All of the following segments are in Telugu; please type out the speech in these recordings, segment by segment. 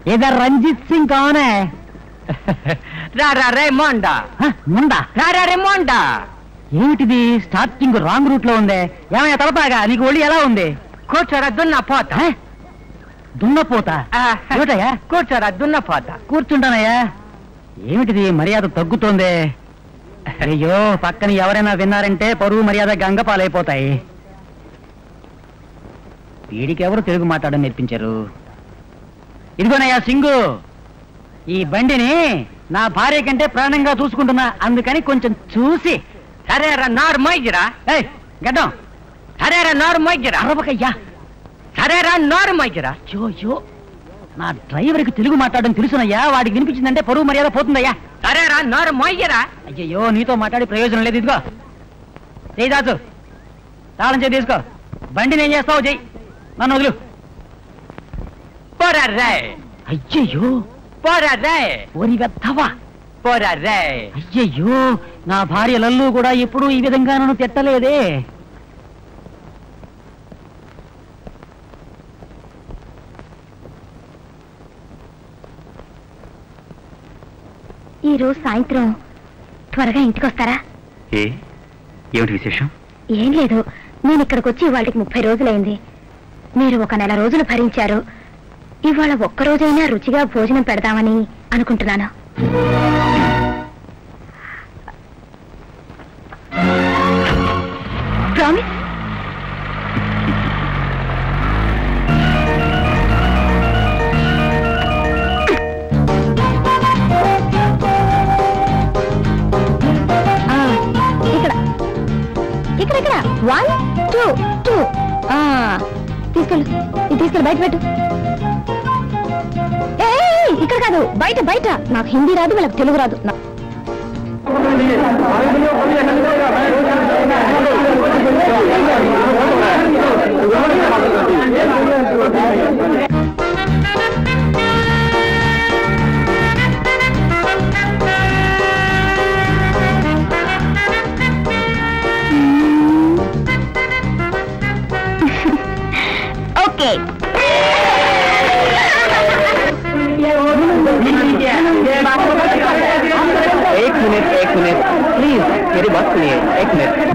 ఇదర్ రంజిత్ సింగ్ కానే రా రా రే మోండా ముందా రా రా రే మోండా ఏమిటిది స్టార్టింగ్ రాంగ్ రూట్ లో ఉందే ఏమయ్యా తలపాగా నీకు ఒళ్ళు ఎలా ఉంది కూర్చోరా దున్న పోత హ? దున్నపోతా ఏమిటయ్యా కూర్చోరా దున్న పోత కూర్చుంటానయ్యా ఏమిటిది మర్యాద తగ్గుతోంది అయ్యో పక్కన ఎవరైనా విన్నారంటే పరువు మర్యాద గంగ పాలైపోతాయి వీడికి ఎవరు తెలుగు మాట్లాడడం నేర్పించారు ఇదిగోనయ్యా సింగు ఈ బండిని నా భార్య కంటే ప్రాణంగా చూసుకుంటున్నా అందుకని కొంచెం చూసి సరే రా నోరు మొయ్యిరా ఏయ్ గడ్డం సరే రా నోరు మొయ్యిరా అరవకయ్యా సరే రా నోరు మొయ్యిరా అయ్యో అయ్యో నా డ్రైవర్కి తెలుగు మాట్లాడడం తెలుసునయ్యా వాడికి వినిపించిందంటే పరువు మర్యాద పోతుందయ్యా సరే రా నోరు మొయ్యిరా అయ్యయ్యో నీతో మాట్లాడి ప్రయోజనం లేదు ఇదిగో చెయ్యి దాచు తాళం చేయి తీసుకో బండిని ఏం చేస్తావు చెయ్యి నన్ను వదులు పోరా రే అయ్యయ్యో పోరా రే ఓరి వెత్తవా పోరా రే అయ్యయ్యో నా భార్య లల్లు కూడా ఎప్పుడూ ఈ విధంగా నన్ను తిట్టలేదే ఈ రోజు సాయంత్రం త్వరగా ఇంటికి వస్తారా ఏ ఏమిటి విశేషం ఏం లేదు నేను ఇక్కడికి వచ్చి ఇవాళకి ముప్పై రోజులైంది మీరు ఒక నెల రోజులు భరించారు ఇవాళ ఒక్క రోజైనా రుచిగా భోజనం పెడదామని అనుకుంటున్నాను ప్రామిస్ ఆ, ఇక్కడ ఇక్కడ ఇక్కడ వన్ టూ టూ ఆ, తీసుకెళ్ళు ఇది తీసుకెళ్ళి బయట పెట్టు ఏయ్, ఇక్కడ కాదు బయట బయట నాకు హిందీ రాదు వాళ్ళకి తెలుగు రాదు నా- ఓకే एक मिनट एक मिनट प्लीज मेरी बात सुनिए एक मिनट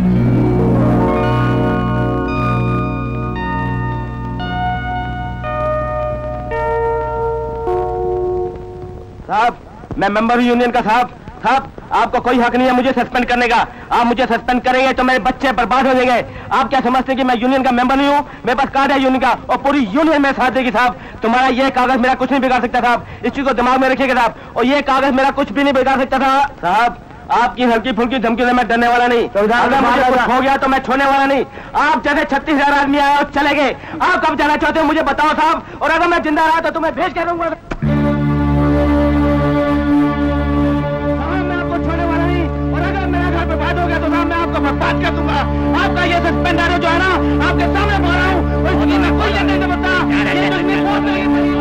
साहब मैं मेंबर हूँ यूनियन का साहब साहब आपको कोई हक नहीं है मुझे सस्पेंड करने का आप मुझे सस्पेंड करेंगे तो मेरे बच्चे बर्बाद हो जाएंगे आप क्या समझते हैं कि मैं यूनियन का मेंबर नहीं हूँ मेरे पास कार्ड है यूनियन का और पूरी यूनियन मेरे साथ देगी साहब तुम्हारा ये कागज मेरा कुछ नहीं बिगाड़ सकता साहब इस चीज को दिमाग में रखिएगा साहब और ये कागज मेरा कुछ भी नहीं बिगाड़ सकता था साहब आपकी हल्की फुल्की धमकी से मैं डरने वाला नहीं अगर मुझे कुछ हो गया तो मैं छोड़ने वाला नहीं आप जैसे छत्तीस हजार आदमी आए और चले गए आप कब जाना चाहते हो मुझे बताओ साहब और अगर मैं जिंदा रहा तो तुम्हें भेज कर दूंगा साहब मैं आपको छोड़ने वाला नहीं और अगर मेरा घर बर्बाद हो गया तो साहब मैं आपको बर्बाद कर दूंगा आपका ये सस्पेंडर जो है ना आपके सामने बोल रहा हूँ और इसकी मैं कोई नहीं समझता ये कश्मीर कोर्ट में ये मेरी-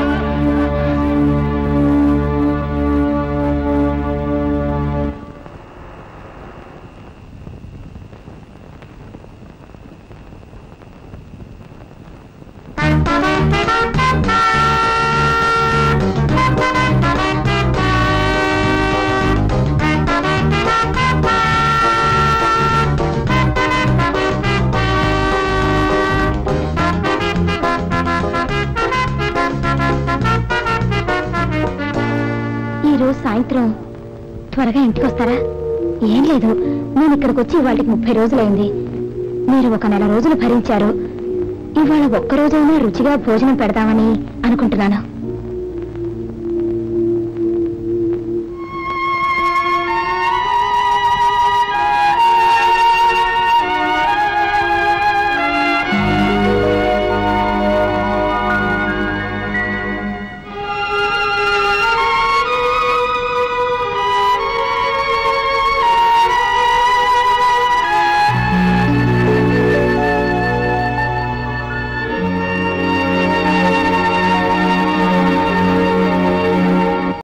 ఈ రోజు సాయంత్రం త్వరగా ఇంటికి వస్తారా ఏం లేదు నేను ఇక్కడికి వచ్చి ఇవాళకి ముప్పై రోజులైంది మీరు ఒక నెల రోజులు భరించారు ఇవాళ ఒక్క రోజైనా రుచిగా భోజనం పెడదామని అనుకుంటున్నాను